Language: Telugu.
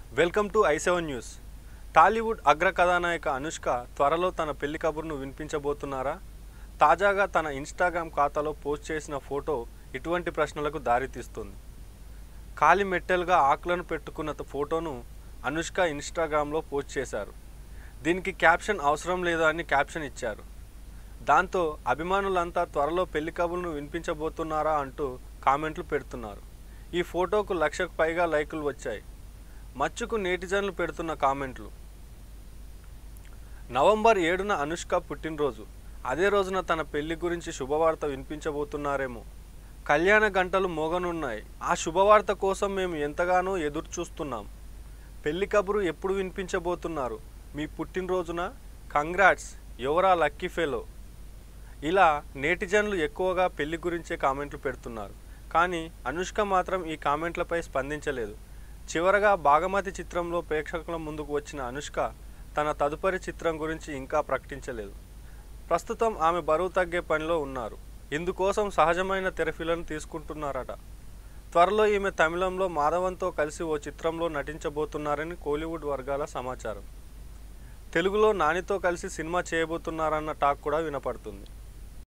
welcome to I seven news Tollywood అగ్ర కథానాయిక అనుష్క త్వరలో తన పెళ్లి కబుర్ను వినిపించబోతున్నారా తాజాగా తన ఇన్స్టాగ్రామ్ ఖాతాలో పోస్ట్ చేసిన ఫోటో ఇటువంటి ప్రశ్నలకు దారితీస్తుంది కాలి మెట్టెలుగా ఆకులను పెట్టుకున్న త- ఫోటోను అనుష్క ఇన్స్టాగ్రామ్లో పోస్ట్ చేశారు దీనికి క్యాప్షన్ అవసరం లేదా అని క్యాప్షన్ ఇచ్చారు దాంతో అభిమానులంతా త్వరలో పెళ్లి కబుర్ను వినిపించబోతున్నారా అంటూ కామెంట్లు పెడుతున్నారు ఈ ఫోటోకు లక్షకు పైగా లైకులు వచ్చాయి మచ్చుకు నేటిజన్లు పెడుతున్న కామెంట్లు నవంబర్ ఏడున అనుష్క పుట్టినరోజు అదే రోజున తన పెళ్లి గురించి శుభవార్త వినిపించబోతున్నారేమో కళ్యాణ గంటలు మోగనున్నాయి ఆ శుభవార్త కోసం మేము ఎంతగానో ఎదురు చూస్తున్నాం పెళ్లి కబురు ఎప్పుడు వినిపించబోతున్నారు మీ పుట్టినరోజున కంగ్రాట్స్ ఎవరా లక్కీ ఫెలో ఇలా నేటిజన్లు ఎక్కువగా పెళ్లి గురించే కామెంట్లు పెడుతున్నారు కానీ అనుష్క మాత్రం ఈ కామెంట్లపై స్పందించలేదు చివరగా బాగమతి చిత్రంలో ప్రేక్షకుల ముందుకు వచ్చిన అనుష్క తన తదుపరి చిత్రం గురించి ఇంకా ప్రకటించలేదు ప్రస్తుతం ఆమె బరువు తగ్గే పనిలో ఉన్నారు ఇందుకోసం సహజమైన తెరఫీలను తీసుకుంటున్నారట త్వరలో ఈమె తమిళంలో మాధవన్తో కలిసి ఓ చిత్రంలో నటించబోతున్నారని కోలీవుడ్ వర్గాల సమాచారం తెలుగులో నానితో కలిసి సినిమా చేయబోతున్నారన్న టాక్ కూడా వినపడుతుంది